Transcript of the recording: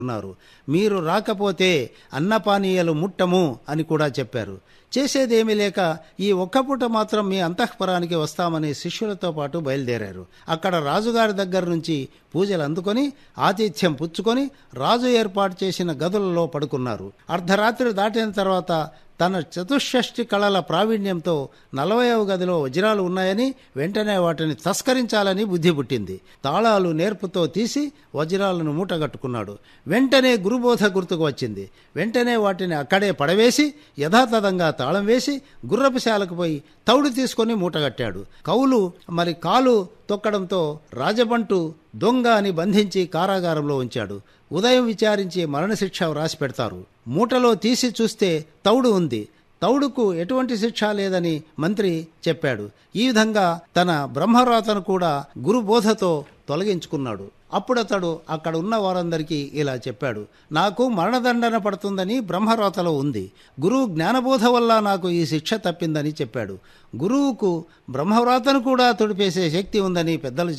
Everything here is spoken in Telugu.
ఉన్నారు మీరు రాకపోతే అన్నపానీయాలు ముట్టము అని కూడా చెప్పారు చేసేదేమీ లేక ఈ ఒక్క పూట మాత్రం మీ అంతఃపురానికి వస్తామని శిష్యులతో పాటు బయలుదేరారు అక్కడ రాజుగారి దగ్గర నుంచి పూజలు అందుకొని ఆతిథ్యం పుచ్చుకొని రాజు ఏర్పాటు చేసిన గదులలో పడుకున్నారు అర్ధరాత్రి దాటిన తర్వాత తన చతుషష్టి కళల ప్రావీణ్యంతో నలభైవ గదిలో వజ్రాలు ఉన్నాయని వెంటనే వాటిని తస్కరించాలని బుద్ధి పుట్టింది తాళాలు నేర్పుతో తీసి వజ్రాలను మూటగట్టుకున్నాడు వెంటనే గురుబోధ గుర్తుకు వచ్చింది వెంటనే వాటిని అక్కడే పడవేసి యథాతథంగా తాళం వేసి గుర్రపుశాలకు పోయి తౌడు తీసుకొని మూటగట్టాడు కౌలు మరి కాలు తొక్కడంతో రాజబంటు దొంగ అని బంధించి కారాగారంలో ఉంచాడు ఉదయం విచారించి మరణశిక్ష వ్రాసి పెడతారు మూటలో తీసి చూస్తే తౌడు ఉంది తౌడుకు ఎటువంటి శిక్ష లేదని మంత్రి చెప్పాడు ఈ విధంగా తన బ్రహ్మరాతను కూడా గురుబోధతో తొలగించుకున్నాడు అప్పుడతడు అక్కడ ఉన్న వారందరికీ ఇలా చెప్పాడు నాకు మరణదండన పడుతుందని బ్రహ్మరాతలో ఉంది గురువు జ్ఞానబోధ వల్ల నాకు ఈ శిక్ష తప్పిందని చెప్పాడు గురువుకు బ్రహ్మవ్రాతను కూడా తుడిపేసే శక్తి ఉందని పెద్దలు